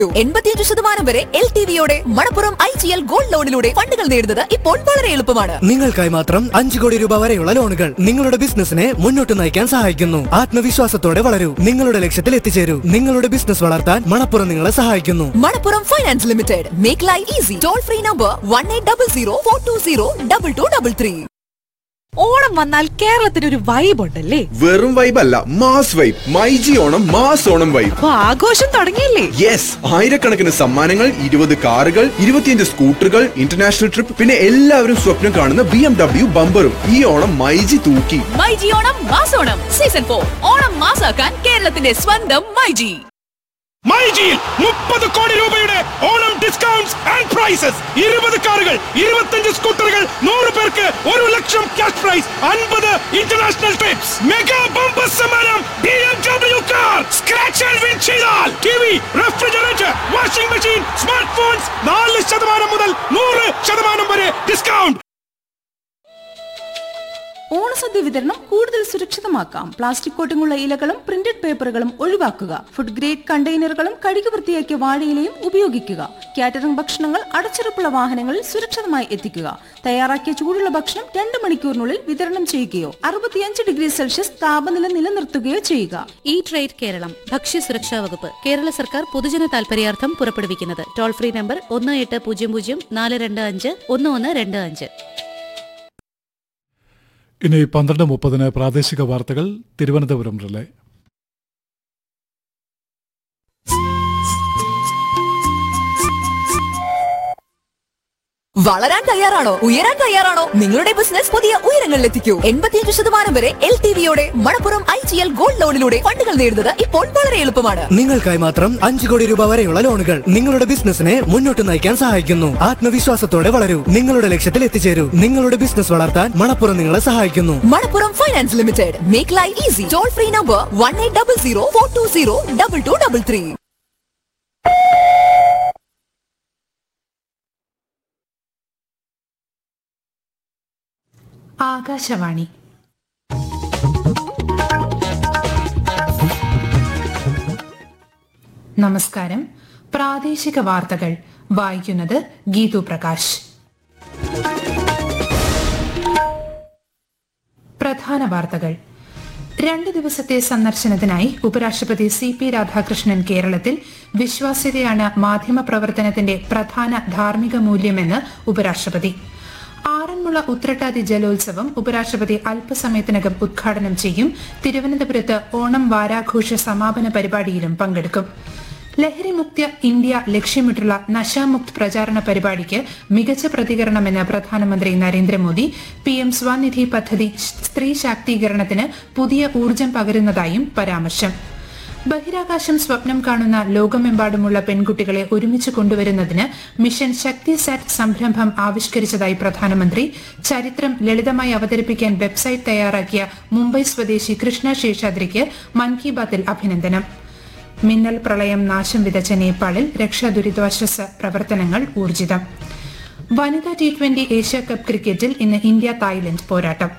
എൺപത്തിയഞ്ച് ശതമാനം വരെ എൽ ടി വിയോടെ Manappuram I G L gold ലോണിലൂടെ ഫണ്ടുകൾ നേടുന്നത് ഇപ്പോൾ വളരെ എളുപ്പമാണ് നിങ്ങൾക്കായി മാത്രം അഞ്ചു കോടി രൂപ വരെയുള്ള ലോണുകൾ നിങ്ങളുടെ ബിസിനസിനെ മുന്നോട്ട് നയിക്കാൻ സഹായിക്കുന്നു ആത്മവിശ്വാസത്തോടെ വളരൂ നിങ്ങളുടെ ലക്ഷ്യത്തിൽ എത്തിച്ചേരൂ നിങ്ങളുടെ ബിസിനസ് വളർത്താൻ മണപ്പുറം നിങ്ങളെ സഹായിക്കുന്നു Manappuram finance limited make life easy toll free number one eight double zero four two zero double two double three Onam വന്നാൽ കേരളത്തിന് ഒരു വൈബ് ഉണ്ടല്ലേ വെറും വൈബ് അല്ല mass vibe myG Onam mass Onam vibe അപ്പൊ ആഘോഷം തുടങ്ങിയില്ലേ യെസ് ആയിരക്കണക്കിന് സമ്മാനങ്ങൾ ഇരുപത് കാറുകൾ ഇരുപത്തിയഞ്ച് സ്കൂട്ടറുകൾ ഇന്റർനാഷണൽ ട്രിപ്പ് പിന്നെ എല്ലാവരും സ്വപ്നം കാണുന്ന ബി എം ഡബ്ല്യു ബമ്പറും ഈ ഓണം മൈജി തൂക്കി മൈജി ഓണം മാസോണം സീസൺ ഫോർ ഓണം മാസാക്കാൻ കേരളത്തിന്റെ സ്വന്തം മൈജി മൈജിയിൽ മുപ്പത് കോടി രൂപയുടെ ഓണം ഡിസ്കൗണ്ട്സ് ആൻഡ് പ്രൈസസ് ഇരുപത് കാറുകൾ ഇരുപത്തഞ്ച് സ്കൂട്ടറുകൾ നൂറ് പേർക്ക് ഒരു ലക്ഷം ക്യാഷ് പ്രൈസ് അൻപത് ഇന്റർനാഷണൽ ട്രിപ്സ് മെഗാ ബമ്പർ സമ്മാനം B M W car scratch and win ചെയ്താൽ T V refrigerator washing machine smart phones നാല് ശതമാനം മുതൽ നൂറ് ശതമാനം വരെ ഡിസ്കൗണ്ട് ഓണസദ്യ വിതരണം കൂടുതൽ സുരക്ഷിതമാക്കാം പ്ലാസ്റ്റിക് കോട്ടിങ്ങുള്ള ഇലകളും പ്രിന്റഡ് പേപ്പറുകളും ഒഴിവാക്കുക ഫുഡ് ഗ്രേഡ് കണ്ടെയ്നറുകളും കഴുകി വൃത്തിയാക്കിയ വാഴയിലയും ഉപയോഗിക്കുക കാറ്ററിംഗ് ഭക്ഷണങ്ങൾ അടച്ചുറപ്പുള്ള വാഹനങ്ങളിൽ സുരക്ഷിതമായി എത്തിക്കുക തയ്യാറാക്കിയ ചൂടുള്ള ഭക്ഷണം രണ്ട് മണിക്കൂറിനുള്ളിൽ വിതരണം ചെയ്യുകയോ അറുപത്തിയഞ്ച് ഡിഗ്രി സെൽഷ്യസ് താപനില നിലനിർത്തുകയോ ചെയ്യുക ഈ ട്രേഡ് കേരളം ഭക്ഷ്യസുരക്ഷാ വകുപ്പ് കേരള സർക്കാർ പൊതുജന താൽപര്യാർത്ഥം പുറപ്പെടുവിക്കുന്നത് ടോൾ ഫ്രീ നമ്പർ ഒന്ന് എട്ട് പൂജ്യം പൂജ്യം നാല് രണ്ട് അഞ്ച് ഒന്ന് ഒന്ന് രണ്ട് അഞ്ച് ഇനി പന്ത്രണ്ട് മുപ്പതിന് പ്രാദേശിക വാർത്തകൾ തിരുവനന്തപുരം റിലേ വളരാൻ തയ്യാറാണോ ഉയരാൻ തയ്യാറാണോ നിങ്ങളുടെ ബിസിനസ് പുതിയ ഉയരങ്ങളിൽ എത്തിക്കൂ എൺപത്തിയഞ്ച് ശതമാനം വരെ എൽ ടി വിയോടെ Manappuram I G L gold ലോണിലൂടെ ഫണ്ടുകൾ നേടുന്നത് ഇപ്പോൾ വളരെ എളുപ്പമാണ് നിങ്ങൾക്കായി മാത്രം അഞ്ചു കോടി രൂപ വരെയുള്ള ലോണുകൾ നിങ്ങളുടെ ബിസിനസിനെ മുന്നോട്ട് നയിക്കാൻ സഹായിക്കുന്നു ആത്മവിശ്വാസത്തോടെ വളരൂ നിങ്ങളുടെ ലക്ഷ്യത്തിൽ എത്തിച്ചേരൂ നിങ്ങളുടെ ബിസിനസ് വളർത്താൻ മണപ്പുറം നിങ്ങളെ സഹായിക്കുന്നു Manappuram finance limited make life easy toll free number one eight double zero four two zero double two double three Akashvani നമസ്കാരം പ്രാദേശിക വാർത്തകൾ വായിക്കുന്നത് ഗീതു പ്രകാശ് പ്രധാന വാർത്തകൾ രണ്ട് ദിവസത്തെ സന്ദർശനത്തിനായി ഉപരാഷ്ട്രപതി സി പി രാധാകൃഷ്ണൻ കേരളത്തിൽ വിശ്വാസ്യതയാണ് മാധ്യമപ്രവർത്തനത്തിന്റെ പ്രധാന ധാർമ്മിക മൂല്യമെന്ന് ഉപരാഷ്ട്രപതി ആറന്മുള ഉത്രട്ടാതി ജലോത്സവം ഉപരാഷ്ട്രപതി അല്പസമയത്തിനകം ഉദ്ഘാടനം ചെയ്യും തിരുവനന്തപുരത്ത് ഓണം വാരാഘോഷ സമാപന പരിപാടിയിലും പങ്കെടുക്കും ലഹരിമുക്ത ഇന്ത്യ ലക്ഷ്യമിട്ടുള്ള നശാമുക്ത് പ്രചാരണ പരിപാടിക്ക് മികച്ച പ്രതികരണമെന്ന് പ്രധാനമന്ത്രി നരേന്ദ്രമോദി പി എം സ്വനിധി പദ്ധതി സ്ത്രീ ശാക്തീകരണത്തിന് പുതിയ ഊർജം പകരുന്നതായും പരാമർശം ബഹിരാകാശം സ്വപ്നം കാണുന്ന ലോകമെമ്പാടുമുള്ള പെൺകുട്ടികളെ ഒരുമിച്ച് കൊണ്ടുവരുന്നതിന് മിഷൻ ശക്തി സാറ്റ് സംരംഭം ആവിഷ്കരിച്ചതായി പ്രധാനമന്ത്രി ചരിത്രം ലളിതമായി അവതരിപ്പിക്കാൻ വെബ്സൈറ്റ് തയ്യാറാക്കിയ മുംബൈ സ്വദേശി കൃഷ്ണ ശേഷാദ്രിക്ക് മൻ കി ബാത്തിൽ അഭിനന്ദനം മിന്നൽ പ്രളയം നാശം വിതച്ച നേപ്പാളിൽ രക്ഷാ ദുരിതാശ്വാസ പ്രവർത്തനങ്ങൾ ഊർജിതം വനിതാ ടി ട്വന്റി ഏഷ്യ കപ്പ് ക്രിക്കറ്റിൽ ഇന്ന് ഇന്ത്യ തായ്ലൻഡ് പോരാട്ടം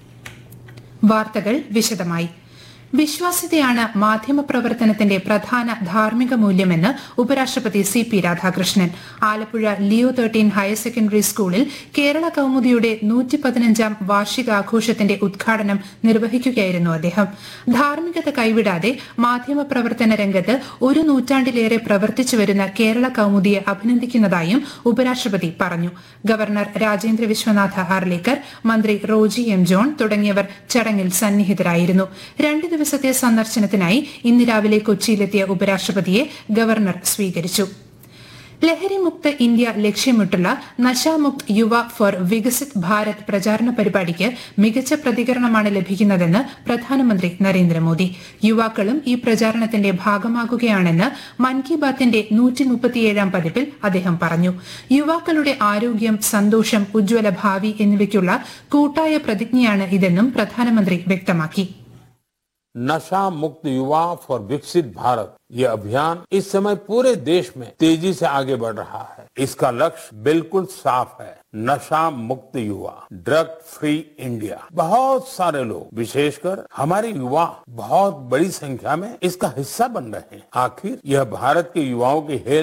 വാർത്തകൾ വിശദമായി വിശ്വാസ്യതയാണ് മാധ്യമപ്രവർത്തനത്തിന്റെ പ്രധാന ധാർമ്മിക മൂല്യമെന്ന് ഉപരാഷ്ട്രപതി C P Radhakrishnan Alappuzha Leo thirteen higher secondary സ്കൂളിൽ കേരള കൗമുദിയുടെ നൂറ്റി പതിനഞ്ചാം വാർഷികാഘോഷത്തിന്റെ ഉദ്ഘാടനം നിർവഹിക്കുകയായിരുന്നു അദ്ദേഹം ധാർമ്മികത കൈവിടാതെ മാധ്യമപ്രവർത്തന രംഗത്ത് ഒരു നൂറ്റാണ്ടിലേറെ പ്രവർത്തിച്ചു വരുന്ന കേരള കൗമുദിയെ അഭിനന്ദിക്കുന്നതായും ഉപരാഷ്ട്രപതി പറഞ്ഞു ഗവർണർ രാജേന്ദ്ര വിശ്വനാഥ ആർലേക്കർ മന്ത്രി റോജി എം ജോൺ തുടങ്ങിയവർ ചടങ്ങിൽ സന്നിഹിതരായിരുന്നു രണ്ട് ദിവസത്തെ സന്ദർശനത്തിനായി ഇന്ന് രാവിലെ കൊച്ചിയിലെത്തിയ ഉപരാഷ്ട്രപതിയെ ഗവർണർ സ്വീകരിച്ചു ലഹരിമുക്ത ഇന്ത്യ ലക്ഷ്യമിട്ടുള്ള നശാമുക്ത് യുവ ഫോർ വികസിത് ഭാരത് പ്രചാരണ പരിപാടിക്ക് മികച്ച പ്രതികരണമാണ് ലഭിക്കുന്നതെന്ന് പ്രധാനമന്ത്രി നരേന്ദ്രമോദി യുവാക്കളും ഈ പ്രചാരണത്തിന്റെ ഭാഗമാകുകയാണെന്ന് മൻ കി ബാത്തിന്റെ നൂറ്റി മുപ്പത്തിയേഴാം പതിപ്പിൽ അദ്ദേഹം പറഞ്ഞു യുവാക്കളുടെ ആരോഗ്യം സന്തോഷം ഉജ്ജ്വല ഭാവി എന്നിവയ്ക്കുള്ള കൂട്ടായ പ്രതിജ്ഞയാണ് ഇതെന്നും പ്രധാനമന്ത്രി വ്യക്തമാക്കി नशा मुक्त युवा फॉर विकसित भारत ये अभियान इस समय पूरे देश में तेजी से आगे बढ़ रहा है इसका लक्ष्य बिल्कुल साफ है नशा मुक्त युवा ड्रग फ्री इंडिया बहुत सारे लोग विशेषकर हमारे युवा बहुत बड़ी संख्या में इसका हिस्सा बन रहे हैं आखिर यह भारत के युवाओं की हेल्थ